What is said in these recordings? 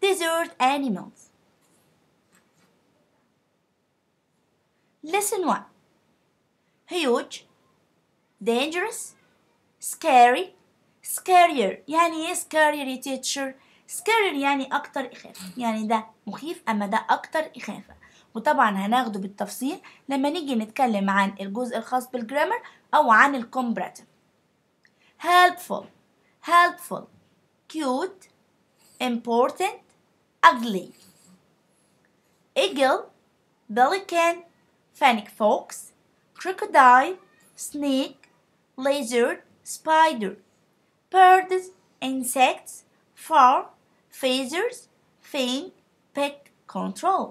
desert animals. Lesson 1 Huge, dangerous, scary, scarier يعني ايه scarier يا teacher؟ scarier يعني أكتر إخافة يعني ده مخيف أما ده أكتر إخافة وطبعا هناخده بالتفصيل لما نيجي نتكلم عن الجزء الخاص بالجرامر أو عن الكومبراتيف helpful helpful cute important ugly eagle pelican fennec fox crocodile snake lizard spider birds insects fur feathers fin pet control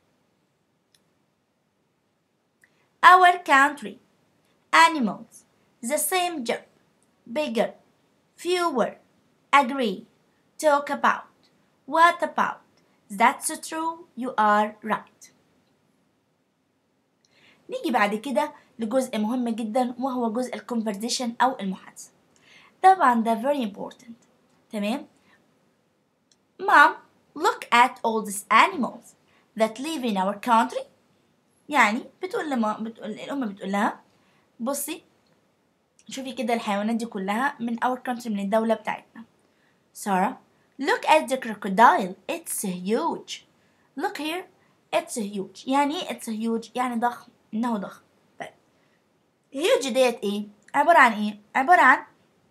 our country animals the same job bigger fewer agree talk about what about that's true you are right نيجي بعد كده لجزء مهم جدا وهو جزء الكونفرزيشن او المحادثه طبعا ده very important تمام Mom look at all these animals that live in our country يعني بتقول لما بتقول الأم بتقول لها بصي شوفي كده الحيوانات دي كلها من our country من الدولة بتاعتنا سارة look at the crocodile it's huge look here it's huge يعني ايه it's huge يعني ضخم انه ضخم طيب huge ديت ايه عبارة عن ايه عبارة عن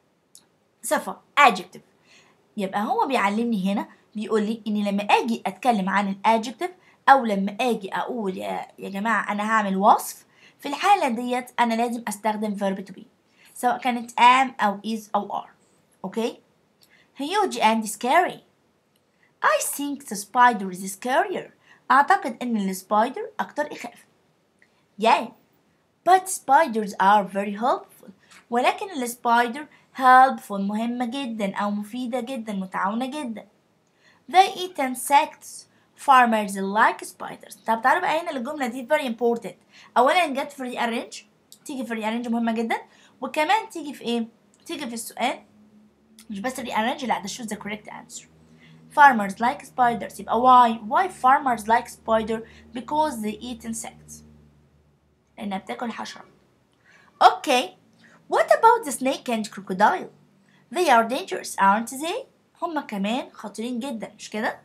صفة adjective يبقى هو بيعلمني هنا بيقول لي اني لما اجي اتكلم عن الادجكتيف او لما اجي اقول يا, يا جماعه انا هعمل وصف في الحاله ديت انا لازم استخدم verb to be سواء كانت am او is او are اوكي huge and scary I think the spider is scarier اعتقد ان السبايدر اكتر اخاف yeah but spiders are very helpful ولكن السبايدر helpful مهمة جدا أو مفيدة جدا متعاونة جدا they eat insects farmers like spiders طب تعالوا بقى هنا الجملة دي very important أولا جت في rearrange تيجي في rearrange مهمة جدا وكمان تيجي في إيه؟ تيجي في السؤال مش بس rearrange لا ده choose the correct answer farmers like spiders يبقى why why farmers like spider because they eat insects لأنها بتاكل حشرات okay What about the snake and crocodile? They are dangerous, aren't they? هما كمان خطيرين جدا مش كده؟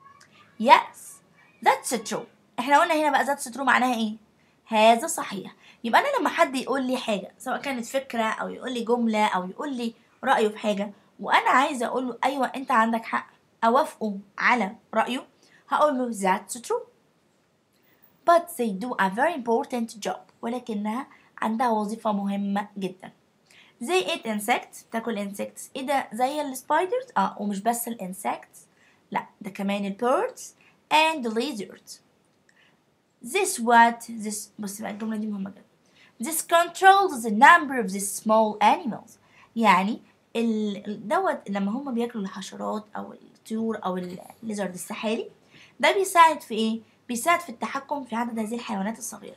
Yes, that's true. احنا قلنا هنا بقى that's true معناها ايه؟ هذا صحيح. يبقى انا لما حد يقول لي حاجة سواء كانت فكرة او يقول لي جملة او يقول لي رأيه في حاجة وانا عايزة اقول له ايوه انت عندك حق اوافقه على رأيه هقول له that's true. But they do a very important job ولكنها عندها وظيفة مهمة جدا زي eat insects تاكل insects ايه ده زي السبايدرز اه ومش بس الانسكتس لا ده كمان البيردز and the lizards this what this بص بقى الجملة دي مهمة جدا this controls the number of these small animals يعني ال دوت لما هم بياكلوا الحشرات او الطيور او الليزرد السحالي ده بيساعد في ايه بيساعد في التحكم في عدد هذه الحيوانات الصغيرة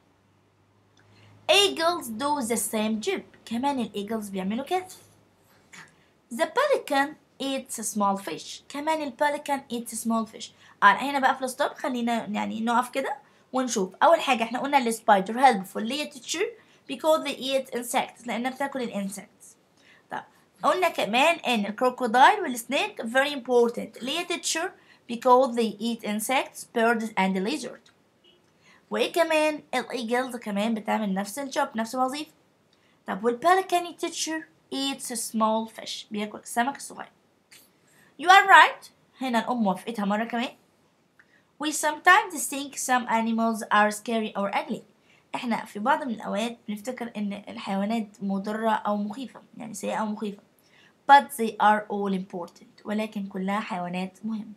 Eagles do the same job كمان الايجلز بيعملوا كده The pelican eats a small fish كمان البليكان eats a small fish اه هنا بقى في الستوب خلينا يعني نقف كده ونشوف أول حاجة احنا قلنا السبايدر helpful ليه teacher because they eat insects لأنها بتاكل الانسكتس طب قلنا كمان إن الكروكودايل والسنيك very important ليه teacher because they eat insects birds and lizard وايه كمان الايجلز كمان بتعمل نفس الجوب نفس الوظيفة طب والبالكاني teacher eats a small fish بياكل السمك الصغير you are right هنا الأم وافقتها مرة كمان we sometimes think some animals are scary or ugly احنا في بعض من الأوقات بنفتكر إن الحيوانات مضرة أو مخيفة يعني سيئة أو مخيفة but they are all important ولكن كلها حيوانات مهمة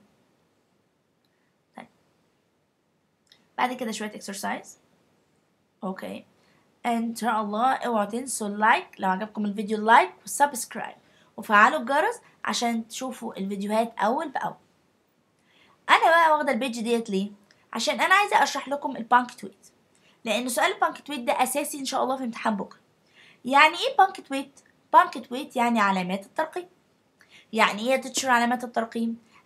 بعد كده شوية exercise اوكي ان شاء الله اوعوا تنسوا اللايك لو عجبكم الفيديو لايك وسبسكرايب وفعلوا الجرس عشان تشوفوا الفيديوهات اول باول انا بقى واخده البيج ديت ليه عشان انا عايزه اشرح لكم البانكتويت لان سؤال البانكتويت ده اساسي ان شاء الله في امتحان بكره يعني ايه بانكتويت بانكتويت يعني علامات الترقيم يعني ايه تتشر علامات الترقيم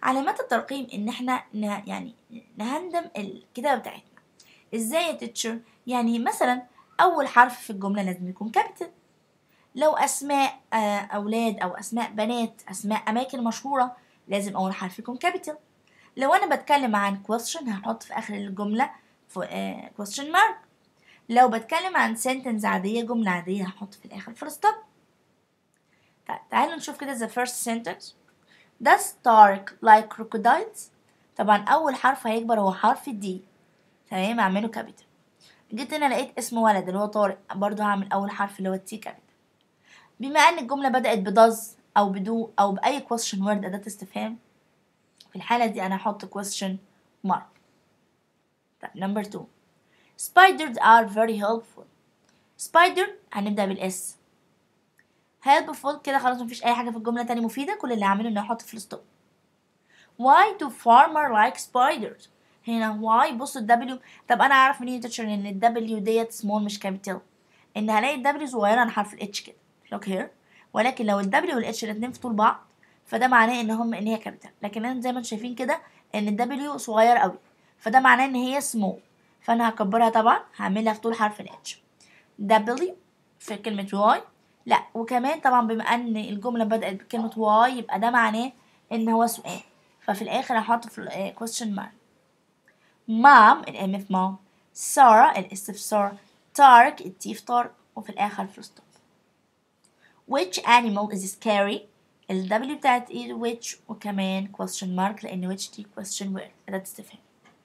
علامات الترقيم ان احنا نه يعني نهندم الكتابة بتاعتنا ازاي يا تيتشر يعني مثلا اول حرف في الجملة لازم يكون كابيتال لو اسماء آه، اولاد او اسماء بنات اسماء اماكن مشهورة لازم اول حرف يكون كابيتال لو انا بتكلم عن question هحط في اخر الجملة في آه، question mark لو بتكلم عن sentence عادية جملة عادية هحط في الآخر full stop طيب تعالوا نشوف كده the first sentence Does Tarek like crocodiles؟ طبعا أول حرف هيكبر هو حرف الدي تمام أعمله كابيتال جيت هنا لقيت اسم ولد اللي هو طارق برضه هعمل أول حرف اللي هو التي كابيتال بما إن الجملة بدأت بدز أو بدو أو بأي question word أداة استفهام في الحالة دي أنا هحط question mark طيب number two Spiders are very helpful. Spider هنبدأ بالاس. helpful كده خلاص مفيش أي حاجة في الجملة تاني مفيدة كل اللي هعمله إني أحط فول ستوب. Why do farmer like spiders؟ هنا why بصوا ال W طب أنا أعرف منين تيتشر إن ال W ديت small مش capital إن هلاقي ال W صغيرة عن حرف ال H كده look here ولكن لو ال W وال H الاتنين في طول بعض فده معناه إن هم إن هي capital لكن أنا زي ما انتم شايفين كده إن ال W صغير أوي فده معناه إن هي small فانا هكبرها طبعا هعملها في طول حرف الاتش W في كلمة واي لا وكمان طبعا بما ان الجملة بدأت بكلمة واي يبقى ده معناه ان هو سؤال ففي الاخر هحط في question mark مام الام في مام سارة الاس في سارة تارك التي في طارق وفي الاخر في stop which animal is scary ال W بتاعت ايه which وكمان question mark لان which دي question word أداة استفهام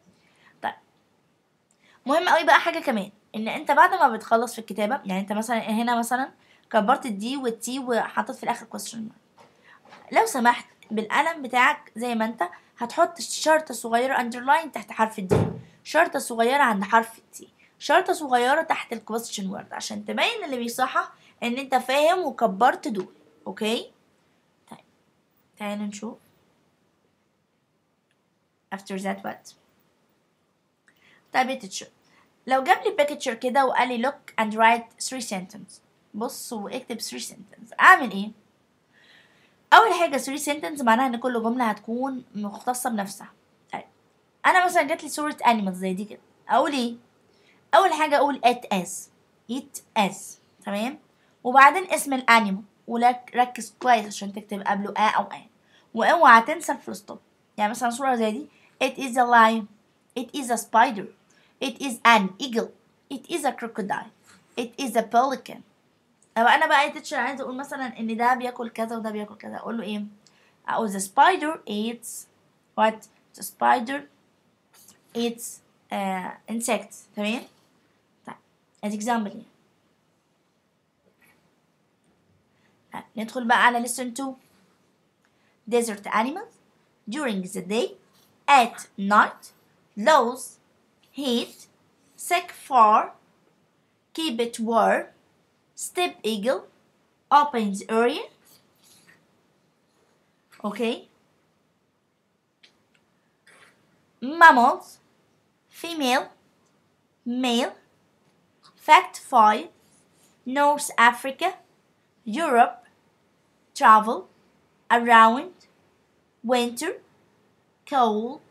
مهم قوي بقى حاجه كمان ان انت بعد ما بتخلص في الكتابه يعني انت مثلا هنا مثلا كبرت الدي والتي وحطيت في الاخر question mark لو سمحت بالقلم بتاعك زي ما انت هتحط شرطه صغيره underline تحت حرف الدي شرطه صغيره عند حرف التي شرطه صغيره تحت الكويستشن وورد عشان تبين اللي بيصحح ان انت فاهم وكبرت دول اوكي طيب تعالوا نشوف after that what طيب يا تيتشر لو جاب لي بيكتشر كده وقال لي look and write three sentence بص واكتب three sentence اعمل ايه اول حاجه three sentence معناها ان كل جمله هتكون مختصه بنفسها طيب انا مثلا جات لي صوره animals زي دي كده اقول ايه اول حاجه اقول it as it as تمام وبعدين اسم الانيمال وركز كويس عشان تكتب قبله ا او ان واوعى تنسى الفول ستوب يعني مثلا صوره زي دي it is a lion it is a spider It is an eagle. It is a crocodile. It is a pelican. طب انا بقى يا تيتشر عايزه اقول مثلا ان ده بياكل كذا وده بياكل كذا اقول له ايه اقول the spider eats what the spider eats uh, insects تمام طيب as example يعني طيب ندخل بقى على lesson 2 desert animals during the day at night lose heat, sick far, keep it warm, step eagle, opens area. Okay. Mammals, female, male, fact 5, North Africa, Europe, travel, around, winter, cold,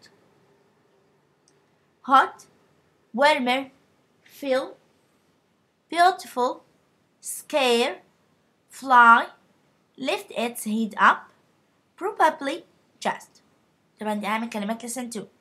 hot, warmer, fill, beautiful, scare, fly, lift its head up, probably, just. طبعا دي أهم كلمات listen to.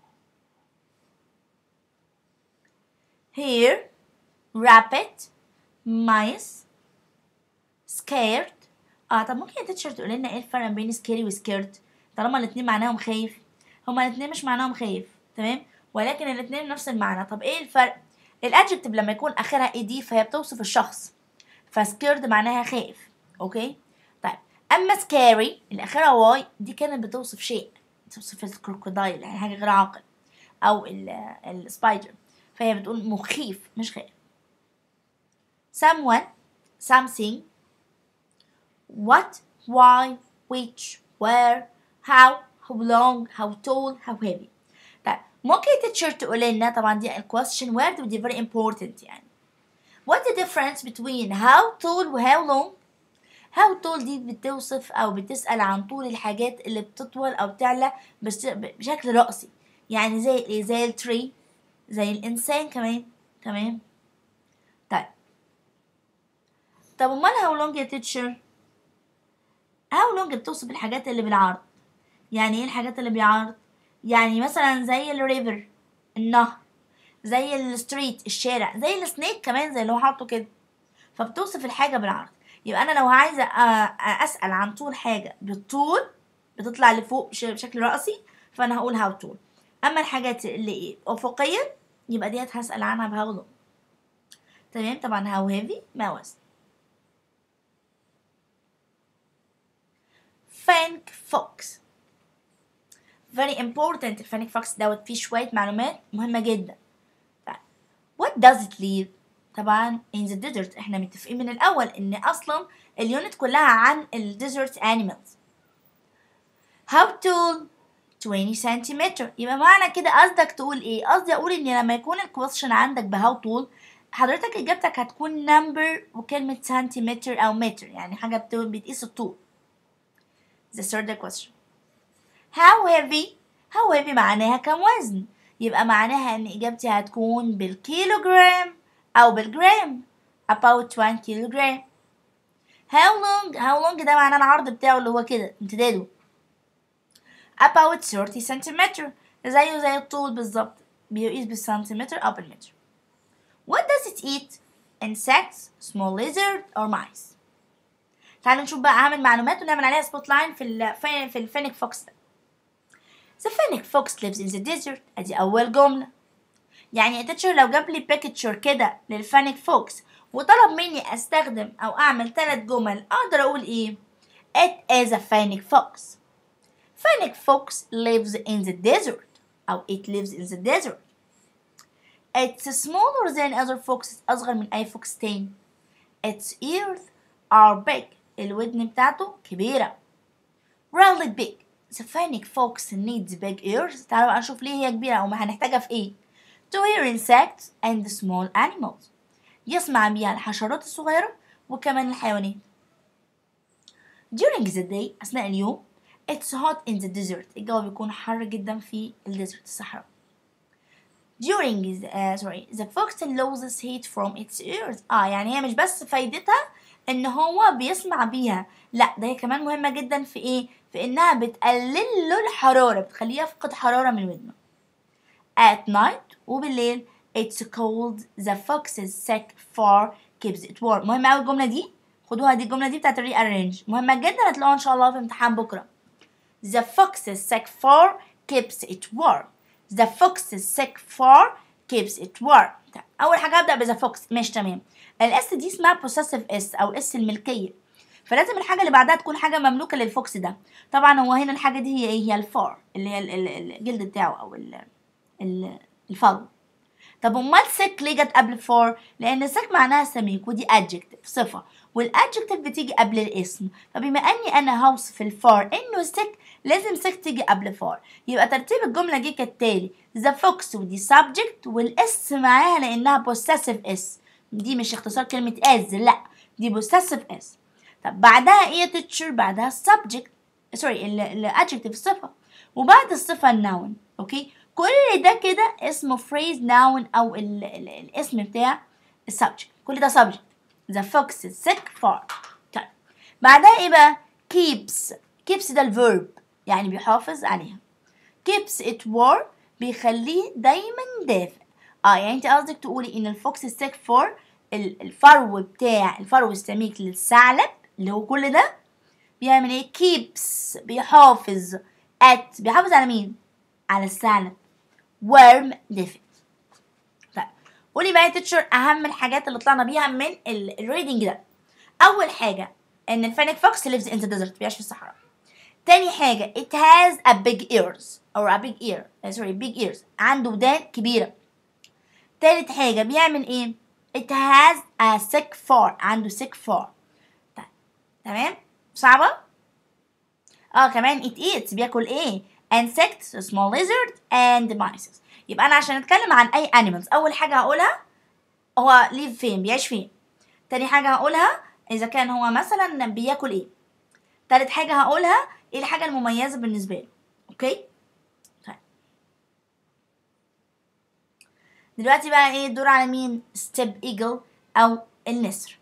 Here, rabbit, mice, scared. اه طب ممكن يا تيتشر تقول لنا ايه الفرق بين سكيري وسكيرد طالما الاتنين معناهم خايف هما الاتنين مش معناهم خايف تمام ولكن الاتنين نفس المعنى طب ايه الفرق الادجكتيف لما يكون اخرها اي دي فهي بتوصف الشخص فسكيرد معناها خايف اوكي طيب اما سكاري اللي اخرها واي دي كانت بتوصف شيء بتوصف الكروكودايل يعني حاجه غير عاقل او السبايدر فهي بتقول مخيف مش خايف someone something what why which where how how long how tall how heavy طيب ممكن تيتشر تقول لنا طبعا دي الكويستشن word ودي very important يعني What's the difference between how tall و how long how tall دي بتوصف او بتسأل عن طول الحاجات اللي بتطول او بتعلى بش- بشكل رأسي يعني زي ايه زي التري زي الانسان كمان تمام طيب طب امال how long يا teacher how long بتوصف الحاجات اللي بالعرض يعني ايه الحاجات اللي بالعرض يعني مثلا زي الريفر النهر زي الستريت الشارع زي السنيك كمان زي اللي هو حاطه كده فبتوصف الحاجة بالعرض يبقى أنا لو عايزة أ- أ- أسأل عن طول حاجة بالطول بتطلع لفوق بش- بشكل رأسي فأنا هقول هاو طول أما الحاجات اللي إيه أفقيا يبقى ديت هسأل عنها بهاو لونج تمام طبعا هاو هيفي ما وزن فانك فوكس very important الفانك فوكس دوت فيه شوية معلومات مهمة جدا طيب what does it live طبعا in the desert احنا متفقين من الأول إن أصلا اليونت كلها عن ال desert animals how tall 20 سنتيمتر يبقى معنى كده قصدك تقول ايه قصدي اقول ان لما يكون الكويشن عندك بهاو طول حضرتك اجابتك هتكون نمبر وكلمة سنتيمتر او متر يعني حاجة بت- بتقيس الطول the third question how heavy how heavy معناها كم وزن يبقى معناها ان اجابتي هتكون بالكيلوغرام او بالجرام about 1 كيلوغرام how long how long ده معناه العرض بتاعه اللي هو كده امتداده about 30 سنتيمتر زيه زي الطول بالظبط بيقيس بالسنتيمتر أو بالمتر What does it eat? Insects, small lizard or mice تعالوا نشوف بقى أهم المعلومات ونعمل عليها سبوت لاين في ال في الفينيك فوكس ده The fennec fox lives in the desert ادي أول جملة يعني يا teacher لو جاب لي بيكتشر كده للفينيك فوكس وطلب مني استخدم او اعمل ثلاث جمل اقدر اقول ايه It is a fennec fox Fennec fox lives in the desert أو it lives in the desert. It's smaller than other foxes أصغر من أي فوكس تاني. Its ears are big الودن بتاعته كبيرة. Really big. The fennec fox needs big ears. تعالوا بقى نشوف ليه هي كبيرة أو ما هنحتاجها في إيه. To hear insects and small animals. يسمع بيها الحشرات الصغيرة وكمان الحيوانات. During the day أثناء اليوم It's hot in the desert. الجو بيكون حر جدا في الديزرت الصحراء. During the, uh, sorry, the fox loses heat from its ears. اه يعني هي مش بس فايدتها ان هو بيسمع بيها لا ده هي كمان مهمة جدا في ايه في انها بتقلل له الحرارة بتخليه يفقد حرارة من ودنه at night وبالليل it's cold the fox's sick fur keeps it warm مهمة أوي الجملة دي خدوها دي الجملة دي بتاعت الري arrange مهمة جدا هتلاقوها إن شاء الله في امتحان بكرة The fox's sick fur keeps it warm. The fox's sick fur keeps it warm. طيب، أول حاجة هبدأ بذا فوكس ماشي تمام. الاس دي اسمها possessive اس أو اس الملكية. فلازم الحاجة اللي بعدها تكون حاجة مملوكة للفوكس ده. طبعا هو هنا الحاجة دي هي ايه؟ هي الفار اللي هي ال- ال- الجلد بتاعه أو ال- ال- الفرو. طب امال sick ليه جت قبل فور؟ لأن sick معناها سميك ودي adjective صفة والادجكتيف بتيجي قبل الاسم فبما اني انا هوصف الفار انه sick لازم sick تيجي قبل فار يبقى ترتيب الجملة دي كالتالي the fox ودي subject والاس معاها لانها possessive اس دي مش اختصار كلمة as لا دي possessive اس طب بعدها ايه يا teacher بعدها subject سوري الادجكتيف الصفة وبعد الصفة النون اوكي كل ده كده اسمه phrase noun او ال ال الاسم بتاع السبجكت كل ده subject the fox is sick for طيب بعدها ايه بقى keeps keeps ده الفيرب يعني بيحافظ عليها keeps it warm بيخليه دايما دافئ اه يعني انت قصدك تقولي ان الفوكس sick for ال- الفرو بتاع الفرو السميك للثعلب اللي هو كل ده بيعمل ايه keeps بيحافظ at بيحافظ على مين على الثعلب warm دافئ طيب قولي بقى يا تيتشر اهم الحاجات اللي طلعنا بيها من الريدنج ده اول حاجه ان الفينيك فوكس lives in the desert بيعيش في الصحراء تاني حاجه it has a big ears or a big ear uh, sorry big ears عنده ودان كبيره تالت حاجه بيعمل ايه it has a sick fur عنده sick fur طيب تمام صعبه اه كمان it eats بياكل ايه insects small lizard and mice يبقى انا عشان اتكلم عن اي animals اول حاجه هقولها هو live فين بيعيش فين تاني حاجه هقولها اذا كان هو مثلا بياكل ايه تالت حاجة هقولها ايه الحاجة المميزة بالنسبة له اوكي طيب دلوقتي بقى ايه الدور على مين ستيب ايجل او النسر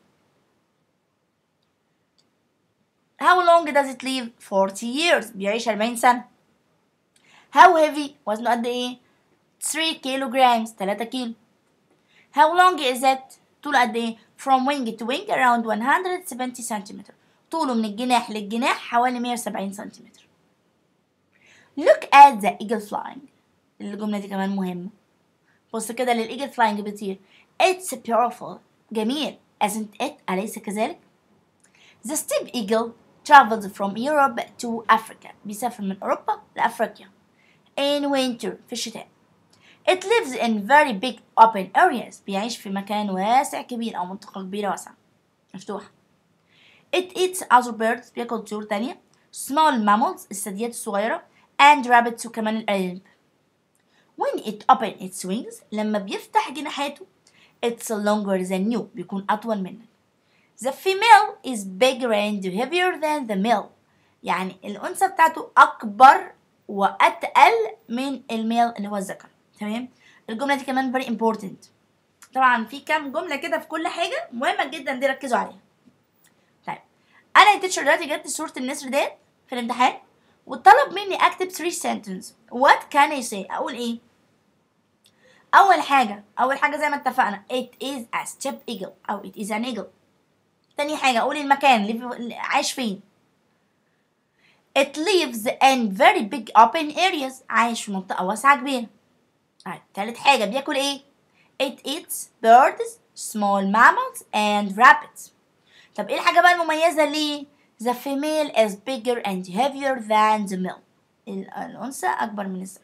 How long does it live? 40 years بيعيش 40 سنة How heavy وزنه قد ايه 3 kilograms 3 كيلو How long is it طوله قد ايه from wing to wing around 170 centimeter طوله من الجناح للجناح حوالي 170 سنتيمتر Look at the eagle flying الجملة دي كمان مهمة بص كده للإيجل فلاينج بيطير It's beautiful جميل isn't it أليس كذلك The steep eagle travels from Europe to Africa بيسافر من أوروبا لأفريقيا in winter في الشتاء It lives in very big open areas بيعيش في مكان واسع كبير أو منطقة كبيرة واسعة مفتوحة It eats other birds بياكل طيور تانية small mammals الثدييات الصغيرة and rabbits وكمان الأرانب When it open its wings لما بيفتح جناحاته it's longer than you بيكون أطول منك The female is bigger and heavier than the male يعني الأنثى بتاعته أكبر وأتقل من الميل اللي هو الذكر تمام الجملة دي كمان very important طبعا في كام جملة كده في كل حاجة مهمة جدا دي ركزوا عليها طيب أنا يا تيتشر دلوقتي جبت صورة النسر ديت في الامتحان وطلب مني أكتب 3 sentence what can I say أقول إيه أول حاجة أول حاجة زي ما اتفقنا it is a steppe eagle أو it is an eagle تاني حاجة أقول المكان اللي عايش فين It lives in very big open areas عايش في منطقة واسعة كبيرة طيب تالت حاجة بياكل ايه It eats birds, small mammals and rabbits طب ايه الحاجة بقى المميزة ليه The female is bigger and heavier than the male الأنثى أكبر من الذكر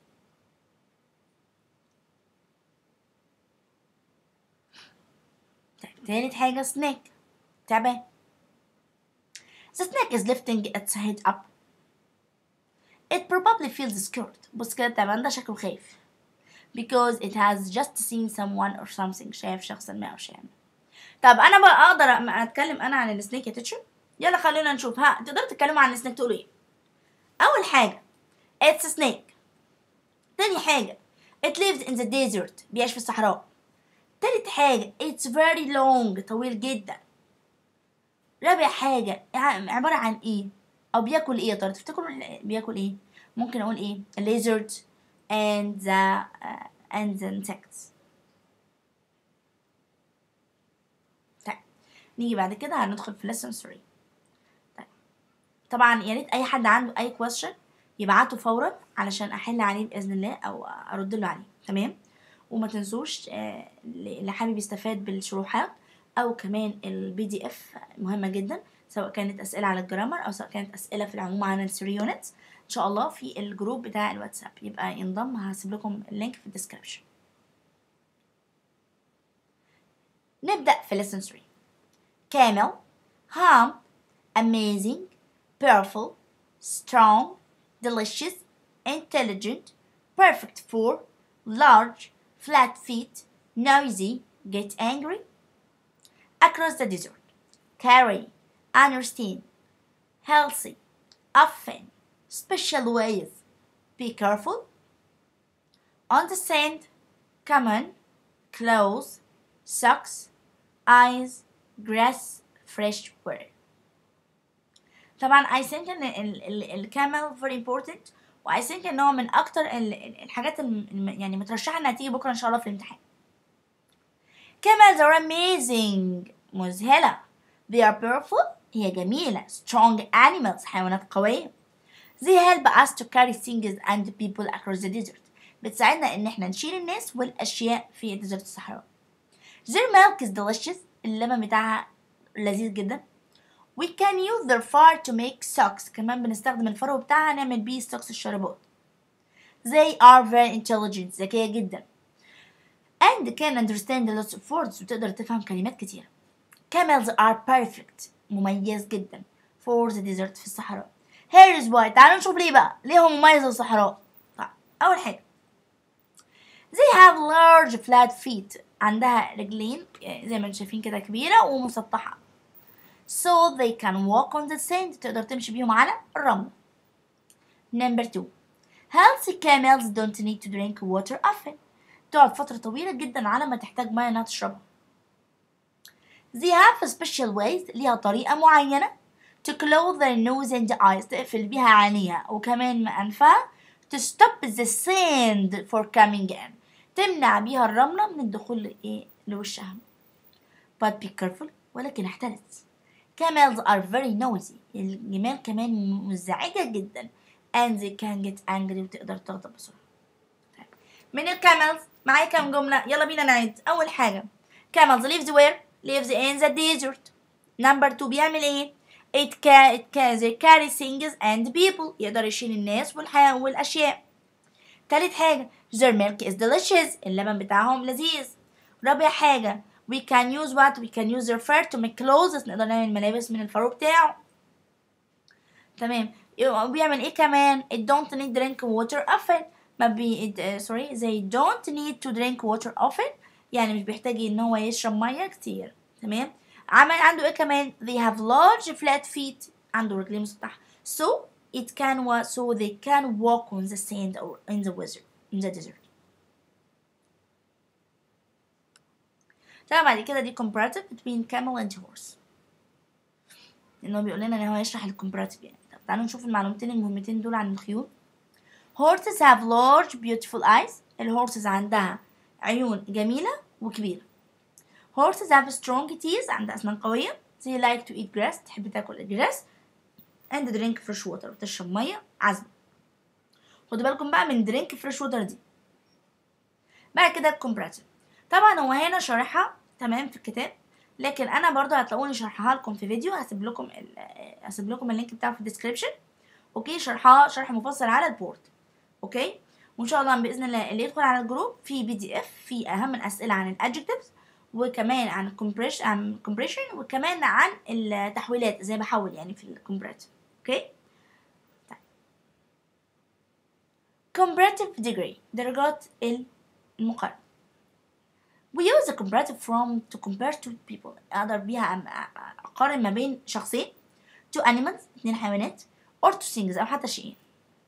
طيب تالت حاجة snake تعبان The snake is lifting its head up. It probably feels scared. بص كده التعبان ده شكله خايف. Because it has just seen someone or something. شايف شخص ما أو شيء طب أنا بقى أقدر أتكلم أنا عن السنيك يا تيتشر؟ يلا خلينا نشوف ها تقدروا تتكلموا عن السنيك تقولوا إيه؟ أول حاجة It's a snake. تاني حاجة It lives in the desert. بيعيش في الصحراء. تالت حاجة It's very long. طويل جدا. رابع حاجة عبارة عن ايه او بياكل ايه يا ترى تفتكروا بياكل ايه ممكن اقول ايه lizard and the uh, and the insects طيب نيجي بعد كده هندخل في lesson 3 طيب طبعا يا ريت اي حد عنده اي question يبعته فورا علشان احل عليه باذن الله او ارد له عليه تمام وما تنسوش آه اللي حابب يستفاد بالشروحات او كمان البي دي اف مهمه جدا سواء كانت اسئله على الجرامر او سواء كانت اسئله في العموم عن الثري يونتس ان شاء الله في الجروب بتاع الواتساب يبقى ينضم هسيب لكم اللينك في الديسكربشن نبدا في lesson 3 camel hum amazing powerful strong delicious intelligent perfect for large flat feet noisy get angry across the desert. Carry, understand, healthy, often, special ways. Be careful. On the sand, common, clothes, socks, eyes, grass, fresh wear. طبعا I think ان الكامل very important و I think ان هو من اكتر الحاجات يعني مترشحه انها تيجي بكره ان شاء الله في الامتحان. Camels are amazing مذهلة They are beautiful هي جميلة Strong animals حيوانات قوية They help us to carry things and people across the desert بتساعدنا إن احنا نشيل الناس والأشياء في الديزرت الصحراء Their milk is delicious اللبن بتاعها لذيذ جدا We can use their fur to make socks كمان بنستخدم الفرو بتاعها نعمل بيه socks الشرابات They are very intelligent ذكية جدا and can understand lots of words وتقدر تفهم كلمات كتيرة. Camels are perfect مميز جدا for the desert في الصحراء. Here is why تعالوا نشوف ليه بقى ليه هو مميز للصحراء. طيب أول حاجة they have large flat feet عندها رجلين زي ما انتم شايفين كده كبيرة ومسطحة. so they can walk on the sand تقدر تمشي بيهم على الرمل number two healthy camels don't need to drink water often تقعد فترة طويلة جدا على ما تحتاج مية انها تشربها they have special ways ليها طريقة معينة to close their nose and eyes تقفل بيها عينيها وكمان أنفها to stop the sand for coming in تمنع بيها الرملة من الدخول لإيه لوشها but be careful ولكن احترس camels are very noisy الجمال كمان مزعجة جدا and they can get angry وتقدر تغضب بسرعة من الكاملز معايا كام جملة يلا بينا نعد أول حاجة camels lives where lives in the desert number two بيعمل ايه it can it can they carry things and people يقدر يشيل الناس والحياة والأشياء تالت حاجة their milk is delicious اللبن بتاعهم لذيذ رابع حاجة we can use what we can use their fur to make clothes نقدر نعمل ملابس من الفرو بتاعه تمام بيعمل ايه كمان it don't need drink water often ما بي it, uh, sorry they don't need to drink water often يعني مش بيحتاج ان هو يشرب ميه كتير تمام عمل عنده ايه كمان they have large flat feet عنده رجلين مسطحة so it can wa- so they can walk on the sand or in the desert in the desert طبعا بعد كده دي comparative between camel and horse لانه بيقول لنا ان هو يشرح الكومباراتيف يعني طب تعالوا نشوف المعلومتين المهمتين دول عن الخيول horses have large beautiful eyes الهورسز عندها عيون جميلة وكبيرة horses have strong teeth عندها أسنان قوية they like to eat grass تحب تاكل الجراس and drink fresh water وتشرب مية عذبة خدوا بالكم بقى من drink fresh water دي بعد كده الكومباراتيف طبعا هو هنا شارحها تمام في الكتاب لكن انا برضو هتلاقوني شرحها لكم في فيديو هسيب لكم ال- هسيب لكم اللينك بتاعه في الديسكريبشن اوكي شرحها شرح مفصل على البورد اوكي وان شاء الله باذن الله اللي يدخل على الجروب في بي دي اف في اهم الاسئله عن الادجكتيفز وكمان عن الكومبريشن عن الكومبريشن وكمان عن التحويلات ازاي بحول يعني في الكومبريتيف اوكي طيب comparative degree درجات المقارنة we use the comparative from to compare two people أقدر بيها أم- أقارن ما بين شخصين two animals اتنين حيوانات or two things أو حتى شيئين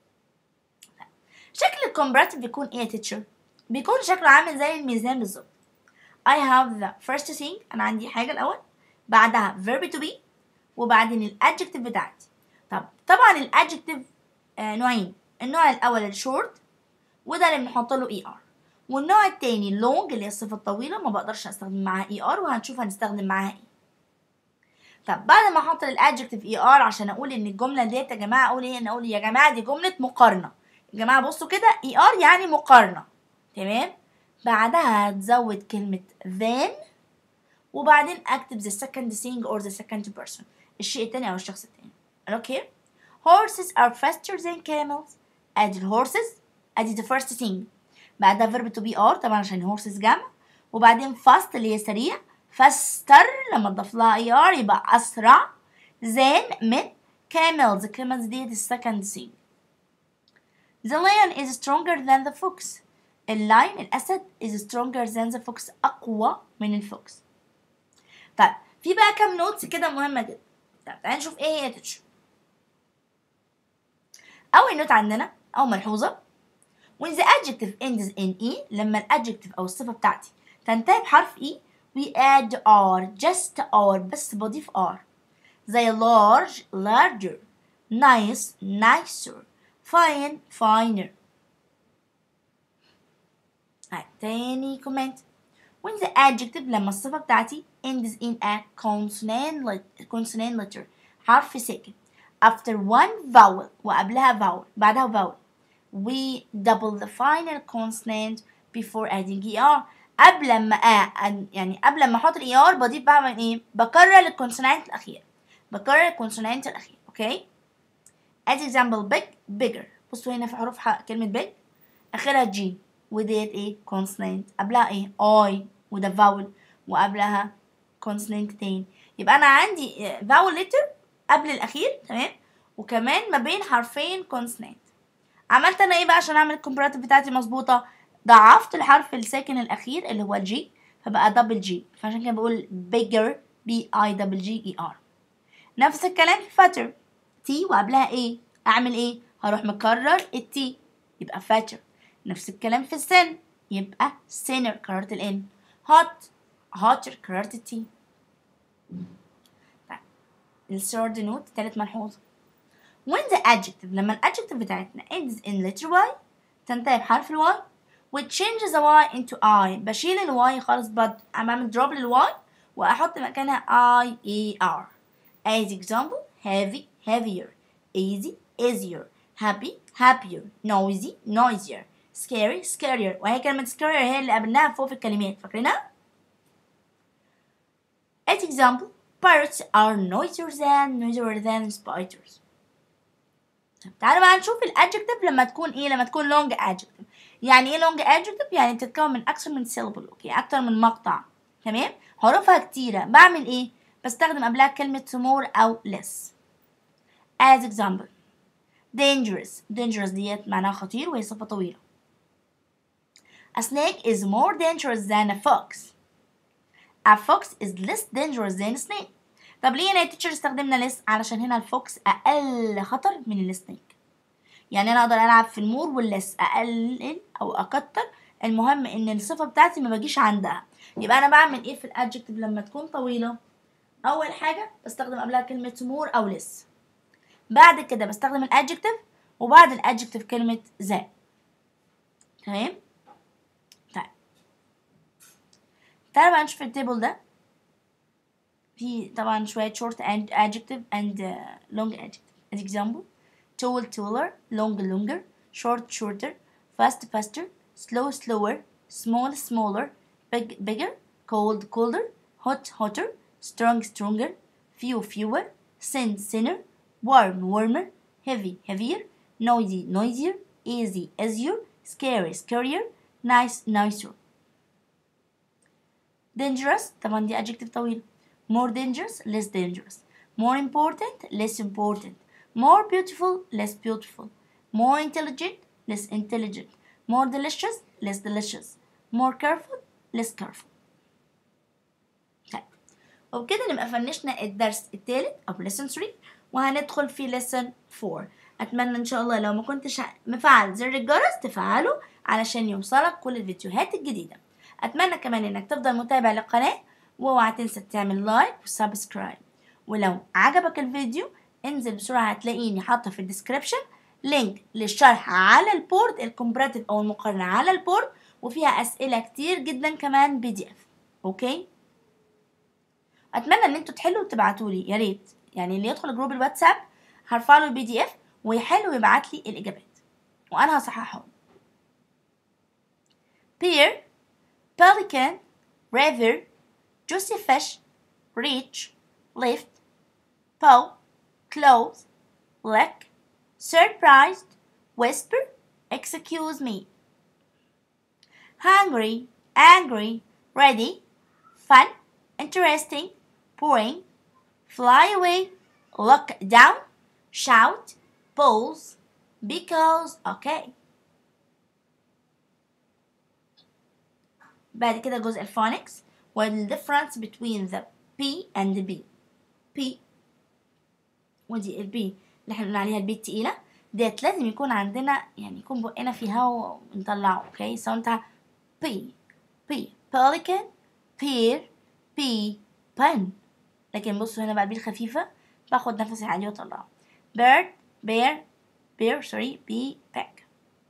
شكل الكومباراتيف بيكون ايه يا teacher؟ بيكون شكله عامل زي الميزان بالظبط I have the first thing أنا عندي حاجة الأول بعدها verb to be وبعدين الادجكتيف بتاعتي طب طبعا الادجكتيف آه نوعين النوع الأول الشورت وده اللي بنحط له اي ار والنوع التاني اللونج اللي هي الصفة الطويلة ما بقدرش استخدم معاها اي ار وهنشوف هنستخدم معاها ايه طب بعد ما احط الادجكتيف اي ار عشان اقول ان الجملة ديت يا جماعة اقول ايه انا اقول يا جماعة دي جملة مقارنة يا جماعة بصوا كده اي ار يعني مقارنة تمام بعدها هتزود كلمة then وبعدين اكتب the second thing or the second person الشيء التاني او الشخص التاني اوكي horses are faster than camels ادي الهورسز ادي the first thing بعدها verb to be are طبعا عشان horses جمع وبعدين fast اللي هي سريع faster لما تضاف لها er يبقى اسرع than من camels camels دي the second thing the lion is stronger than the fox اللاين الأسد is stronger than the fox أقوى من الفوكس طيب في بقى كام نوتس كده مهمة جدا طيب تعالى نشوف ايه هي يا تيتشر أول نوت عندنا أو ملحوظة when the adjective ends in e لما الادجكتيف أو الصفة بتاعتي تنتهي بحرف e we add r just r بس بضيف r زي large larger nice nicer fine finer آه، تاني كومنت when the adjective لما الصفة بتاعتي ends in a consonant lit- consonant letter حرف ساكن after one vowel وقبلها vowel بعدها vowel we double the final consonant before adding er قبل ما آه أن- يعني قبل ما احط الاي ار بضيف بعمل ايه بكرر الكونسونانت الاخير بكرر الكونسونانت الاخير اوكي as example big bigger بصوا هنا في حروف ح- كلمة big اخرها جي وديت ايه consonant قبلها ايه اي وده vowel وقبلها consonant تاني يبقى انا عندي آه، vowel letter قبل الاخير تمام وكمان ما بين حرفين consonant عملت انا ايه بقى عشان اعمل الكومباراتيف بتاعتي مظبوطه ضعفت الحرف الساكن الاخير اللي هو الجي فبقى دبل جي فعشان كده بقول bigger b i double g e r نفس الكلام في fatter تي وقبلها ايه اعمل ايه هروح مكرر التي يبقى fatter نفس الكلام في السن يبقى sinner كررت الان hot hotter كررت التي طيب الثird نوت تالت ملحوظة when the adjective لما الادجكتيف بتاعتنا ends in letter y تنتهي بحرف الواي which changes the y into i بشيل الواي خالص بد امام دروب للواي واحط مكانها i e r as example heavy heavier easy easier happy happier noisy noisier scary scarier وهي كلمة scarier هي اللي قابلناها فوق في الكلمات فاكرينها؟ as example pirates are noisier than noisier than spiders طب تعالوا بقى نشوف الادجكتيف لما تكون ايه لما تكون long adjective يعني ايه long adjective يعني بتتكون من اكثر من syllable اوكي اكتر من مقطع تمام حروفها كتيرة بعمل ايه بستخدم قبلها كلمة more أو less as example dangerous dangerous ديت معناها خطير وهي صفة طويلة a snake is more dangerous than a fox a fox is less dangerous than a snake طب ليه هنا يا تيتشر استخدمنا less علشان هنا الفوكس أقل خطر من السنيك يعني أنا أقدر ألعب في المور واللس أقلل أو أكتر المهم إن الصفة بتاعتي ما بجيش عندها يبقى أنا بعمل إيه في الأدجكتيف لما تكون طويلة أول حاجة بستخدم قبلها كلمة more أو less بعد كده بستخدم الادجكتيف وبعد الادجكتيف كلمة ذا تمام طيب تعالى بقى نشوف التيبل ده في طبعا شوية short and adjective and uh, long adjective as example tall taller long longer short shorter fast faster slow slower small smaller big bigger cold colder hot hotter strong stronger few fewer thin thinner warm warmer heavy heavier noisy noisier easy easier scary scarier nice nicer dangerous طبعا دي adjective طويل more dangerous less dangerous more important less important more beautiful less beautiful more intelligent less intelligent more delicious less delicious more careful less careful طيب وبكده نبقى فنشنا الدرس الثالث أو lesson 3 وهندخل في lesson 4 أتمنى إن شاء الله لو ما كنتش مفعل زر الجرس تفعله علشان يوصلك كل الفيديوهات الجديدة أتمنى كمان إنك تفضل متابع للقناة واوعى تنسى تعمل لايك وسبسكرايب ولو عجبك الفيديو انزل بسرعة هتلاقيني حاطة في الديسكريبشن لينك للشرح على البورد الكومبراتيف أو المقارنة على البورد وفيها أسئلة كتير جدا كمان بي دي اف أوكي أتمنى إن انتوا تحلوا وتبعتولي يا ريت يعني اللي يدخل جروب الواتساب هرفع له البي دي اف ويحل ويبعت لي الإجابات وأنا هصححهم pear pelican river juicy fish reach lift paw close lick surprised whisper excuse me hungry angry ready fun interesting boring fly away look down shout pause because okay بعد كده جزء الفونكس وال difference between the P and the B P ودي ال B اللي احنا قلنا عليها البي التقيلة ديت لازم يكون عندنا يعني يكون بقنا فيها ونطلعه اوكي سواء انت P P pelican pear P pen لكن بصوا هنا بقى البي الخفيفة باخد نفسي عادي واطلعه bird bear bear sorry bee pack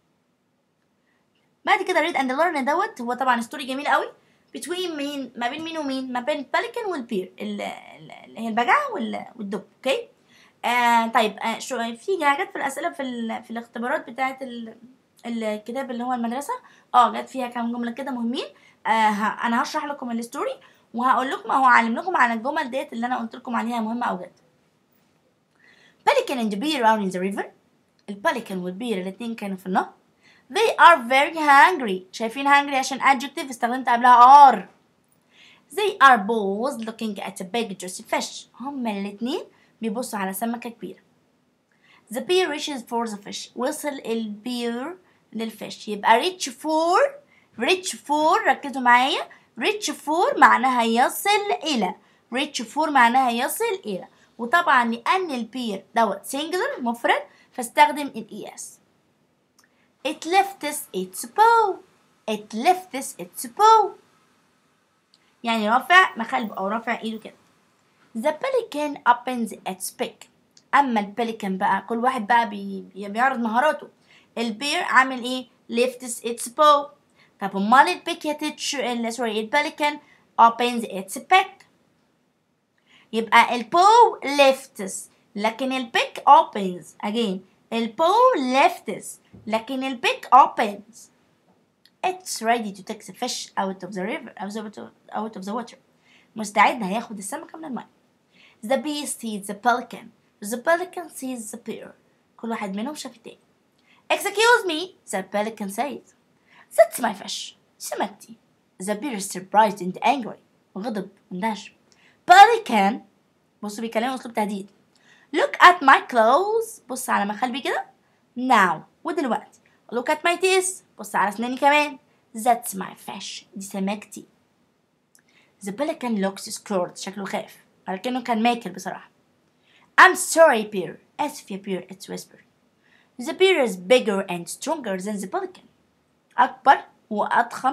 بعد كده read and learn دوت هو طبعا ستوري جميل قوي between مين ما بين مين ومين ما بين الباليكن والبير اللي هي البجعة والدب اوكي آه طيب آه شو في حاجات في الاسئله في ال... في الاختبارات بتاعه ال... الكتاب اللي هو المدرسه اه جت فيها كام جمله كده مهمين آه ه... انا هشرح لكم الستوري وهقول لكم او هعلم لكم على الجمل ديت اللي انا قلت لكم عليها مهمه او جد Pelican and the bear are in the river الباليكن والبير الاتنين كانوا في النهر They are very hungry شايفين hungry عشان adjective استخدمت قبلها are They are both looking at a big juicy fish هما الاتنين بيبصوا على سمكة كبيرة The bear reaches for the fish وصل البير للفيش يبقى reach for reach for ركزوا معايا reach for معناها يصل إلى reach for معناها يصل إلى وطبعا لأن البير دوت singular مفرد فاستخدم ال es It lifts its bow It lifts its bow يعني رافع مخالب أو رافع إيده كده The pelican opens its beak أما البليكان بقى كل واحد بقى بي بي- بيعرض مهاراته البير عامل إيه lifts its bow طب أمال البيك يا تيتش سوري البليكان opens its beak يبقى البو lifts لكن البيك opens again البو lifts لكن البيك opens it's ready to take the fish out of the river out of the, out of the water مستعد هياخد السمكة من الماء the bee sees the pelican the pelican sees the bear كل واحد منهم شاف التاني excuse me the pelican says that's my fish سمكتي the bear is surprised and angry غضب واندهش pelican بصوا بيكلموا اسلوب تهديد look at my clothes بص على مخالبي كده now ودلوقتي look at my teeth بص على اسناني كمان that's my fish دي سمكتي the pelican looks scared شكله خايف ولكنه كان ماكل بصراحة I'm sorry bear آسف يا bear it's whispered the bear is bigger and stronger than the pelican أكبر وأضخم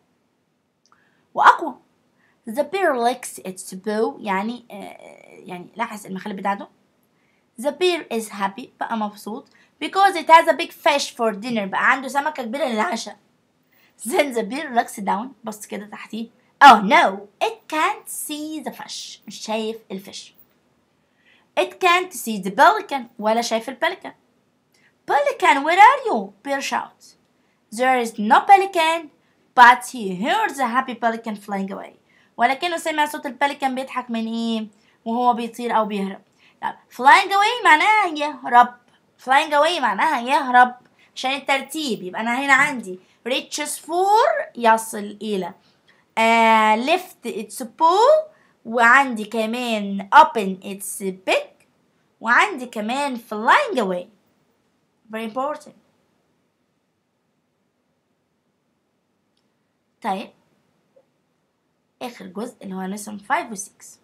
وأقوى The bear licks its bow يعني آه يعني لحس المخلب بتاعته. The bear is happy بقى مبسوط because it has a big fish for dinner بقى عنده سمكة كبيرة للعشاء. Then the bear looks down بص كده تحتيه. Oh no, it can't see the fish. مش شايف الفش. It can't see the pelican ولا شايف البلكان. Pelican, where are you? Bear shouts. There is no pelican, but he hears a happy pelican flying away. ولكنه سمع صوت البلكان بيضحك من ايه وهو بيطير او بيهرب لا flying away معناها يهرب flying away معناها يهرب عشان الترتيب يبقى انا هنا عندي reaches for يصل الى uh, lift its paw وعندي كمان open its beak وعندي كمان flying away very important طيب آخر جزء اللي هو lesson 5 و 6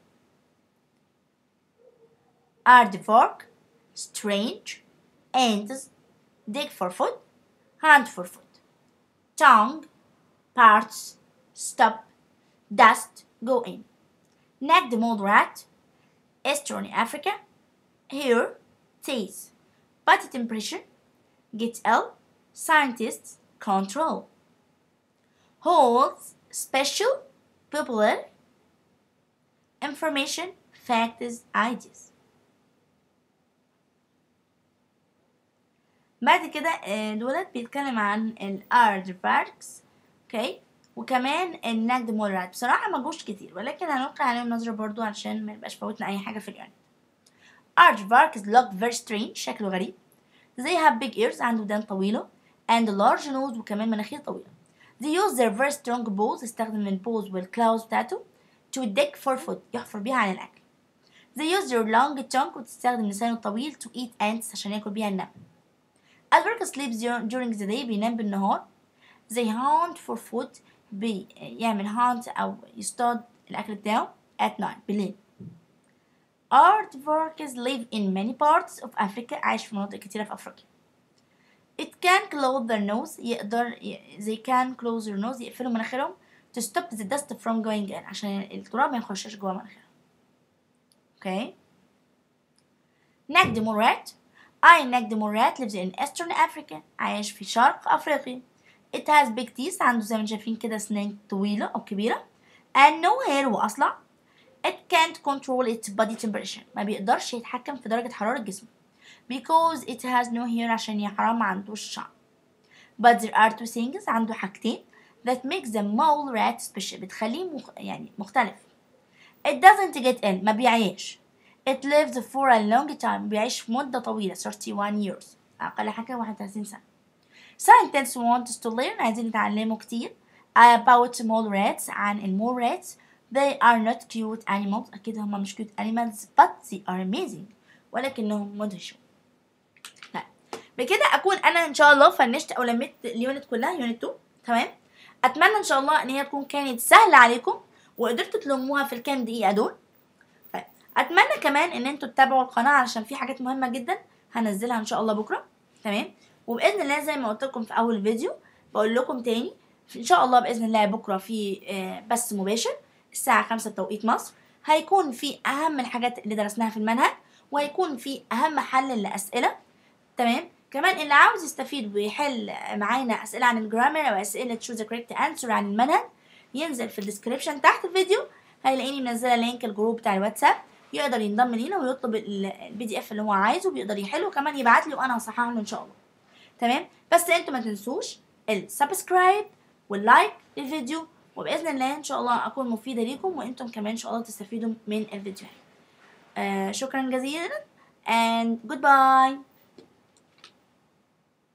aardvark strange ants dig for food hunt for food tongue parts stop dust go in neck the mold rat eastern africa here teeth body temperature get ill scientists control holds special popular information facts ideas بعد كده آه، دولت بيتكلم عن الارت باركس اوكي وكمان النجد مولرات بصراحة ما جوش كتير ولكن هنلقي عليهم نظرة برضو علشان ما يبقاش فوتنا أي حاجة في اليونت Aardvark is look very strange شكله غريب They have big ears عنده ودان طويلة and large nose وكمان مناخير طويلة They use their very strong bows استخدم البوز والكلاوز بتاعته to dig for food يحفر بيها عن الأكل They use their long tongue وتستخدم لسانه الطويل to eat ants عشان ياكل بيها النمل Aardvark sleeps dur- during the day بينام بالنهار They hunt for food بيعمل hunt أو يصطاد الأكل بتاعه at night بالليل Aardvarks live in many parts of Africa عايش في مناطق كتيرة في أفريقيا It can close their nose يقدر ي- they can close their nose يقفلوا مناخيرهم to stop the dust from going in عشان التراب ما يخشش جوه مناخيرهم. Okay. Nagd Morat I Nagd Morat lives in Eastern Africa عايش في شرق أفريقيا. It has big teeth عنده زي ما انتم شايفين كده أسنان طويلة أو كبيرة and no hair وأصلع. It can't control its body temperature ما بيقدرش يتحكم في درجة حرارة جسمه because it has no hair عشان يا حرام ما عندوش شعر. But there are two things عنده حاجتين that makes the mole rat special بتخليه مخ... يعني مختلف. It doesn't get ill ما بيعيش. It lives for a long time بيعيش مدة طويلة 31 years أقل حاجة 31 سنة. Scientists want to learn عايزين يتعلموا كتير about mole rats عن المول rats. They are not cute animals أكيد هم مش cute animals but they are amazing ولكنهم مدهشون. طيب بكده أكون أنا إن شاء الله فنشت أو لميت اليونت كلها يونت 2 تمام أتمنى إن شاء الله إن هي تكون كانت سهلة عليكم وقدرتوا تلموها في الكام دقيقة دول طيب اتمنى كمان ان انتوا تتابعوا القناه علشان في حاجات مهمه جدا هنزلها ان شاء الله بكره تمام وباذن الله زي ما قلت لكم في اول فيديو بقول لكم تاني ان شاء الله باذن الله بكره في آه، بث مباشر الساعه 5 بتوقيت مصر هيكون في اهم الحاجات اللي درسناها في المنهج وهيكون في اهم حل لاسئله تمام كمان اللي عاوز يستفيد ويحل معانا اسئله عن الجرامر او اسئله choose the correct answer عن المنهج ينزل في الديسكريبشن تحت الفيديو هيلاقيني منزله لينك الجروب بتاع الواتساب يقدر ينضم لينا ويطلب البي دي اف اللي هو عايزه بيقدر يحله وكمان يبعت لي وانا هصححه له ان شاء الله تمام بس انتوا ما تنسوش السبسكرايب واللايك للفيديو وباذن الله ان شاء الله اكون مفيده ليكم وانتم كمان ان شاء الله تستفيدوا من الفيديوهات آه شكرا جزيلا and goodbye